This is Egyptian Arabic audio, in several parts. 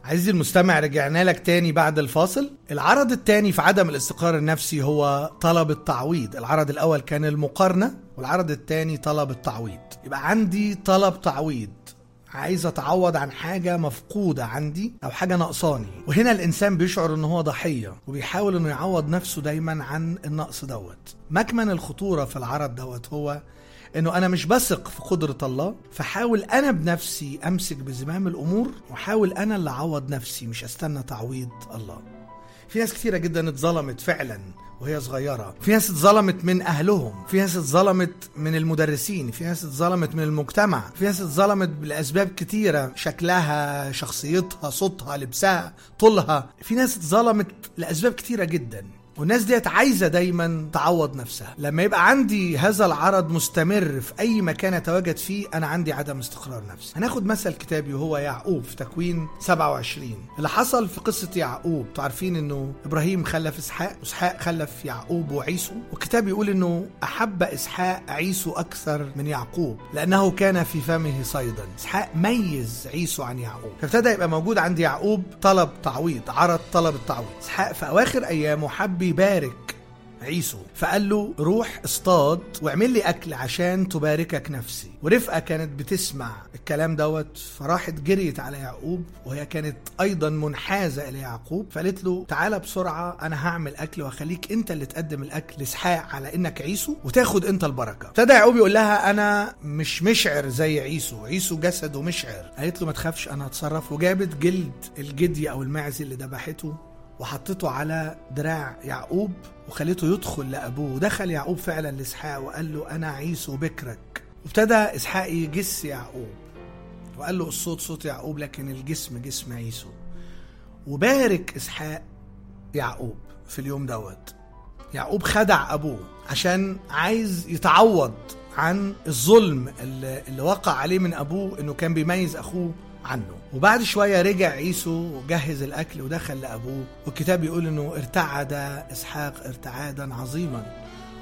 عزيزي المستمع رجعنا لك تاني بعد الفاصل العرض التاني في عدم الاستقرار النفسي هو طلب التعويض العرض الأول كان المقارنة والعرض التاني طلب التعويض يبقى عندي طلب تعويض عايز اتعوض عن حاجة مفقودة عندي او حاجة ناقصاني وهنا الانسان بيشعر ان هو ضحية وبيحاول انه يعوض نفسه دايما عن النقص دوت مكمن الخطورة في العرض دوت هو انه انا مش بثق في قدرة الله فحاول انا بنفسي امسك بزمام الامور واحاول انا اللي اعوض نفسي مش استنى تعويض الله في ناس كتيرة جدا اتظلمت فعلا وهي صغيرة في ناس اتظلمت من أهلهم في ناس اتظلمت من المدرسين في ناس اتظلمت من المجتمع في ناس اتظلمت لأسباب كتيرة شكلها شخصيتها صوتها لبسها طولها في ناس اتظلمت لأسباب كتيرة جدا والناس ديت عايزه دايما تعوض نفسها لما يبقى عندي هذا العرض مستمر في اي مكان اتواجد فيه انا عندي عدم استقرار نفسي هناخد مثل كتابي وهو يعقوب في تكوين 27 اللي حصل في قصه يعقوب تعرفين انه ابراهيم خلف اسحاق واسحاق خلف يعقوب وعيسو والكتاب يقول انه احب اسحاق عيسو اكثر من يعقوب لانه كان في فمه صيدا اسحاق ميز عيسو عن يعقوب فابتدى يبقى موجود عند يعقوب طلب تعويض عرض طلب التعويض اسحاق في اواخر ايامه حب يبارك عيسو فقال له روح اصطاد واعمل لي اكل عشان تباركك نفسي ورفقه كانت بتسمع الكلام دوت فراحت جريت على يعقوب وهي كانت ايضا منحازه الى يعقوب فقالت له تعالى بسرعه انا هعمل اكل واخليك انت اللي تقدم الاكل لاسحاق على انك عيسو وتاخد انت البركه ابتدى يعقوب يقول لها انا مش مشعر زي عيسو عيسو جسده مشعر قالت له ما تخافش انا هتصرف وجابت جلد الجدي او المعز اللي ذبحته وحطته على دراع يعقوب وخليته يدخل لابوه ودخل يعقوب فعلا لاسحاق وقال له انا عيسو بكرك وابتدى اسحاق يجس يعقوب وقال له الصوت صوت يعقوب لكن الجسم جسم عيسو وبارك اسحاق يعقوب في اليوم دوت يعقوب خدع ابوه عشان عايز يتعوض عن الظلم اللي, اللي وقع عليه من ابوه انه كان بيميز اخوه عنه وبعد شويه رجع عيسو وجهز الاكل ودخل لابوه والكتاب يقول انه ارتعد اسحاق ارتعادا عظيما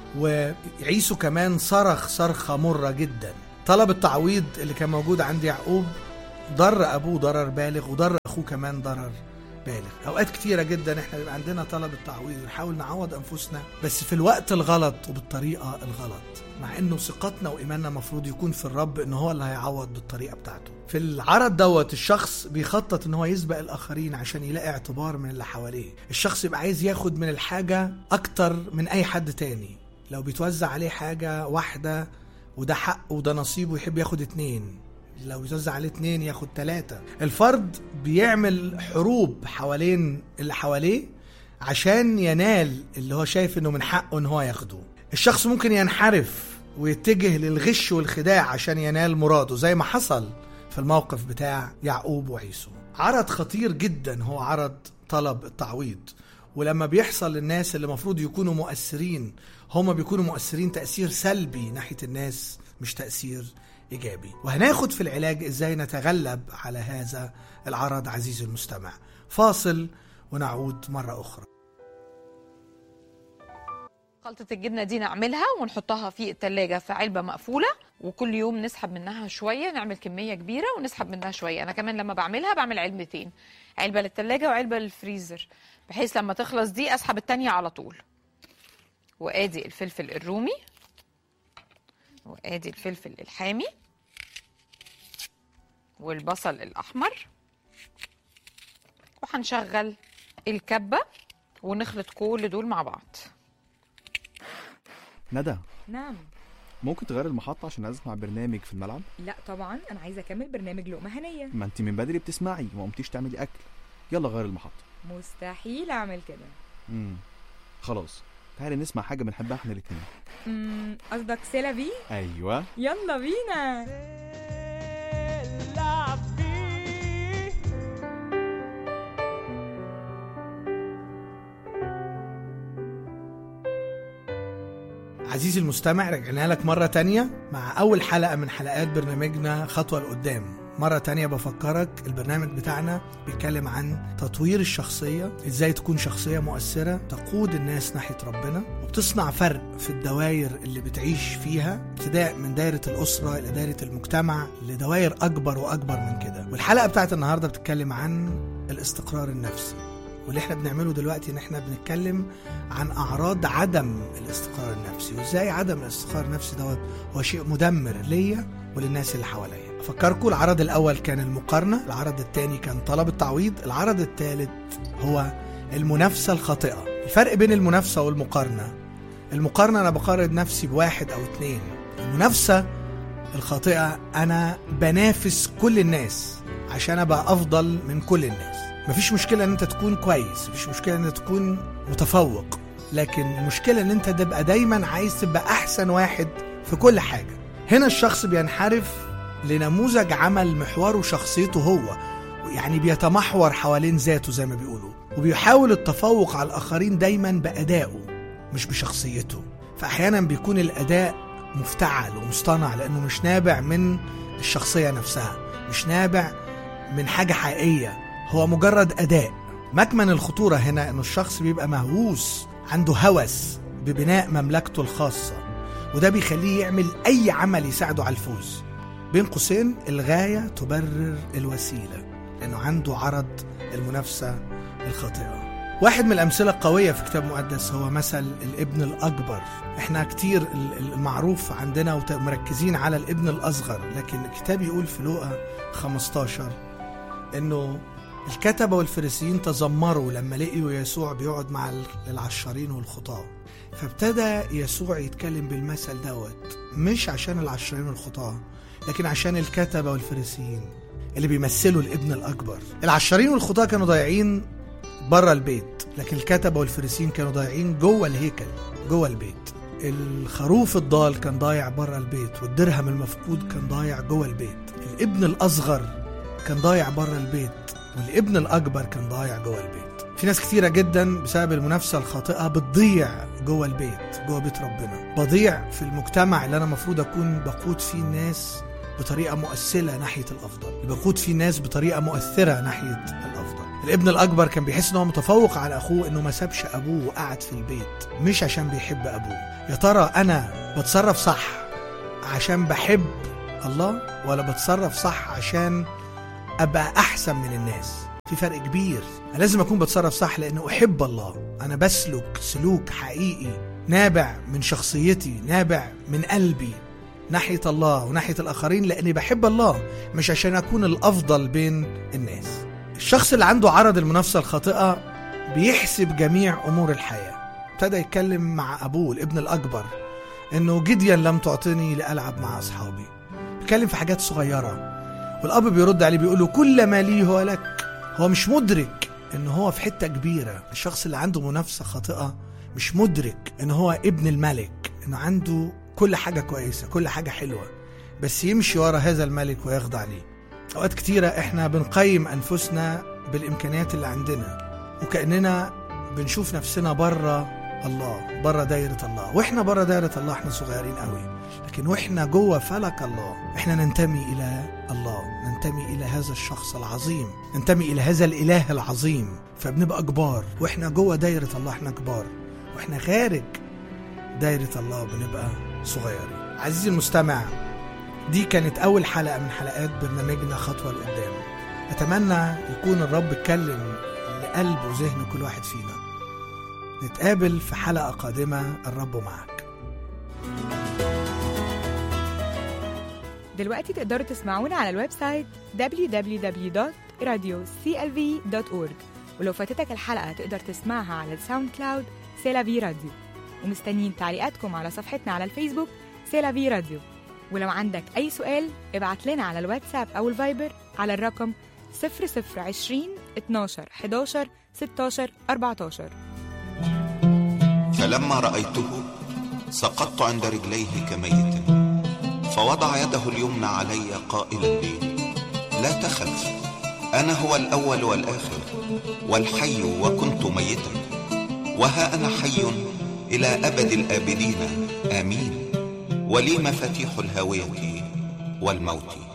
وعيسو كمان صرخ صرخه مره جدا طلب التعويض اللي كان موجود عند يعقوب ضر ابوه ضرر بالغ وضر اخوه كمان ضرر بالغ اوقات كتيره جدا احنا بيبقى عندنا طلب التعويض ونحاول نعوض انفسنا بس في الوقت الغلط وبالطريقه الغلط مع انه ثقتنا وايماننا المفروض يكون في الرب ان هو اللي هيعوض بالطريقه بتاعته في العرض دوت الشخص بيخطط ان هو يسبق الاخرين عشان يلاقي اعتبار من اللي حواليه الشخص يبقى عايز ياخد من الحاجه اكتر من اي حد تاني لو بيتوزع عليه حاجه واحده وده حقه وده نصيبه يحب ياخد اتنين لو يوزع عليه اتنين ياخد تلاتة الفرد بيعمل حروب حوالين اللي حواليه عشان ينال اللي هو شايف انه من حقه ان هو ياخده الشخص ممكن ينحرف ويتجه للغش والخداع عشان ينال مراده زي ما حصل في الموقف بتاع يعقوب وعيسو عرض خطير جدا هو عرض طلب التعويض ولما بيحصل للناس اللي المفروض يكونوا مؤثرين هم بيكونوا مؤثرين تأثير سلبي ناحية الناس مش تأثير إيجابي وهناخد في العلاج إزاي نتغلب على هذا العرض عزيزي المستمع فاصل ونعود مرة أخرى خلطة الجبنة دي نعملها ونحطها في التلاجة في علبة مقفولة وكل يوم نسحب منها شوية نعمل كمية كبيرة ونسحب منها شوية أنا كمان لما بعملها بعمل علبتين علبة للتلاجة وعلبة للفريزر بحيث لما تخلص دي أسحب التانية على طول وآدي الفلفل الرومي وآدي الفلفل الحامي والبصل الأحمر وهنشغل الكبة ونخلط كل دول مع بعض ندى نعم ممكن تغير المحطة عشان أسمع برنامج في الملعب؟ لا طبعا انا عايزه اكمل برنامج لقمه هنيه ما أنت من بدري بتسمعي وما قمتيش تعملي أكل يلا غير المحطة مستحيل اعمل كده امم خلاص تعالي نسمع حاجة بنحبها احنا الاتنين أمم، قصدك سيلافي أيوه يلا بينا عزيزي المستمع رجعنا لك مرة تانية مع أول حلقة من حلقات برنامجنا خطوة لقدام مرة تانية بفكرك البرنامج بتاعنا بيتكلم عن تطوير الشخصية ازاي تكون شخصية مؤثرة تقود الناس ناحية ربنا وبتصنع فرق في الدوائر اللي بتعيش فيها ابتداء من دايرة الأسرة إلى دايرة المجتمع لدوائر أكبر وأكبر من كده والحلقة بتاعت النهاردة بتتكلم عن الاستقرار النفسي واللي احنا بنعمله دلوقتي ان احنا بنتكلم عن اعراض عدم الاستقرار النفسي وازاي عدم الاستقرار النفسي دوت هو شيء مدمر ليا وللناس اللي حواليا افكركم العرض الاول كان المقارنه العرض الثاني كان طلب التعويض العرض الثالث هو المنافسه الخاطئه الفرق بين المنافسه والمقارنه المقارنه انا بقارن نفسي بواحد او اتنين المنافسه الخاطئه انا بنافس كل الناس عشان ابقى افضل من كل الناس مفيش مشكله ان انت تكون كويس مفيش مشكله ان انت تكون متفوق لكن المشكله ان انت تبقى دايما عايز تبقى احسن واحد في كل حاجه هنا الشخص بينحرف لنموذج عمل محوره شخصيته هو يعني بيتمحور حوالين ذاته زي ما بيقولوا وبيحاول التفوق على الاخرين دايما بادائه مش بشخصيته فاحيانا بيكون الاداء مفتعل ومصطنع لانه مش نابع من الشخصيه نفسها مش نابع من حاجه حقيقيه هو مجرد اداء مكمن الخطوره هنا انه الشخص بيبقى مهووس عنده هوس ببناء مملكته الخاصه وده بيخليه يعمل اي عمل يساعده على الفوز بين قوسين الغايه تبرر الوسيله لانه عنده عرض المنافسه الخاطئه واحد من الأمثلة القوية في كتاب مقدس هو مثل الابن الأكبر احنا كتير المعروف عندنا ومركزين على الابن الأصغر لكن الكتاب يقول في لوقا 15 انه الكتبة والفريسيين تذمروا لما لقيوا يسوع بيقعد مع العشارين والخطاة فابتدى يسوع يتكلم بالمثل دوت مش عشان العشارين والخطاة لكن عشان الكتبة والفريسيين اللي بيمثلوا الابن الأكبر العشارين والخطاة كانوا ضايعين بره البيت لكن الكتبة والفريسيين كانوا ضايعين جوه الهيكل جوه البيت الخروف الضال كان ضايع بره البيت والدرهم المفقود كان ضايع جوه البيت الابن الأصغر كان ضايع بره البيت والابن الأكبر كان ضايع جوه البيت في ناس كتيرة جدا بسبب المنافسة الخاطئة بتضيع جوه البيت جوه بيت ربنا بضيع في المجتمع اللي أنا المفروض أكون بقود فيه الناس بطريقة مؤثرة ناحية الأفضل بقود فيه الناس بطريقة مؤثرة ناحية الأفضل الابن الأكبر كان بيحس إن هو متفوق على أخوه إنه ما سابش أبوه وقعد في البيت مش عشان بيحب أبوه يا ترى أنا بتصرف صح عشان بحب الله ولا بتصرف صح عشان أبقى أحسن من الناس في فرق كبير أنا لازم أكون بتصرف صح لأنه أحب الله أنا بسلك سلوك حقيقي نابع من شخصيتي نابع من قلبي ناحية الله وناحية الآخرين لأني بحب الله مش عشان أكون الأفضل بين الناس الشخص اللي عنده عرض المنافسة الخاطئة بيحسب جميع أمور الحياة ابتدى يتكلم مع أبوه الابن الأكبر إنه جديا لم تعطني لألعب مع أصحابي بيتكلم في حاجات صغيرة والأب بيرد عليه بيقول له كل ما لي هو لك هو مش مدرك إن هو في حتة كبيرة الشخص اللي عنده منافسة خاطئة مش مدرك إن هو ابن الملك إنه عنده كل حاجة كويسة كل حاجة حلوة بس يمشي ورا هذا الملك ويخضع ليه أوقات كتيرة إحنا بنقيم أنفسنا بالإمكانيات اللي عندنا وكأننا بنشوف نفسنا بره الله بره دايرة الله وإحنا بره دايرة الله إحنا صغيرين قوي لكن وإحنا جوه فلك الله إحنا ننتمي إلى الله ننتمي إلى هذا الشخص العظيم ننتمي إلى هذا الإله العظيم فبنبقى كبار وإحنا جوه دايرة الله إحنا كبار وإحنا خارج دايرة الله بنبقى صغيرين عزيزي المستمع دي كانت أول حلقة من حلقات برنامجنا خطوة لقدام أتمنى يكون الرب اتكلم لقلب وذهن كل واحد فينا نتقابل في حلقة قادمة الرب معك دلوقتي تقدروا تسمعونا على الويب سايت www.radioclv.org ولو فاتتك الحلقة تقدر تسمعها على الساوند كلاود سيلافي راديو ومستنيين تعليقاتكم على صفحتنا على الفيسبوك سيلافي راديو ولو عندك أي سؤال ابعت لنا على الواتساب أو الفايبر على الرقم 0020 12 11 16 14 فلما رأيته سقطت عند رجليه كميت فوضع يده اليمنى علي قائلا لي لا تخف أنا هو الأول والآخر والحي وكنت ميتا وها أنا حي إلى أبد الآبدين آمين ولي مفاتيح الهاوية والموت